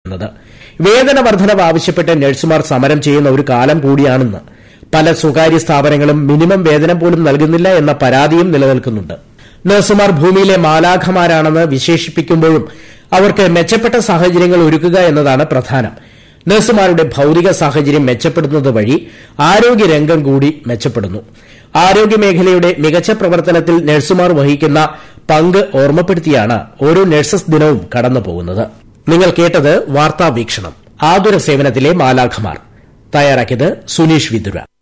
വേതന വർധനവ് ആവശ്യപ്പെട്ട് നഴ്സുമാർ സമരം ചെയ്യുന്ന ഒരു കാലം കൂടിയാണെന്ന് പല സ്വകാര്യ സ്ഥാപനങ്ങളും മിനിമം വേതനം പോലും നൽകുന്നില്ല എന്ന പരാതിയും നിലനിൽക്കുന്നുണ്ട് നഴ്സുമാർ ഭൂമിയിലെ മാലാഖമാരാണെന്ന് വിശേഷിപ്പിക്കുമ്പോഴും അവർക്ക് മെച്ചപ്പെട്ട സാഹചര്യങ്ങൾ ഒരുക്കുക എന്നതാണ് പ്രധാനം നഴ്സുമാരുടെ ഭൌതിക സാഹചര്യം മെച്ചപ്പെടുന്നത് വഴി ആരോഗ്യരംഗം കൂടി മെച്ചപ്പെടുന്നു ആരോഗ്യമേഖലയുടെ മികച്ച പ്രവർത്തനത്തിൽ നഴ്സുമാർ വഹിക്കുന്ന പങ്ക് ഓർമ്മപ്പെടുത്തിയാണ് ഓരോ നഴ്സസ് ദിനവും കടന്നുപോകുന്നത് നിങ്ങൾ കേട്ടത് വാർത്താ വീക്ഷണം ആതുര സേവനത്തിലെ മാലാഖമാർ തയ്യാറാക്കിയത് സുനീഷ് വിദുര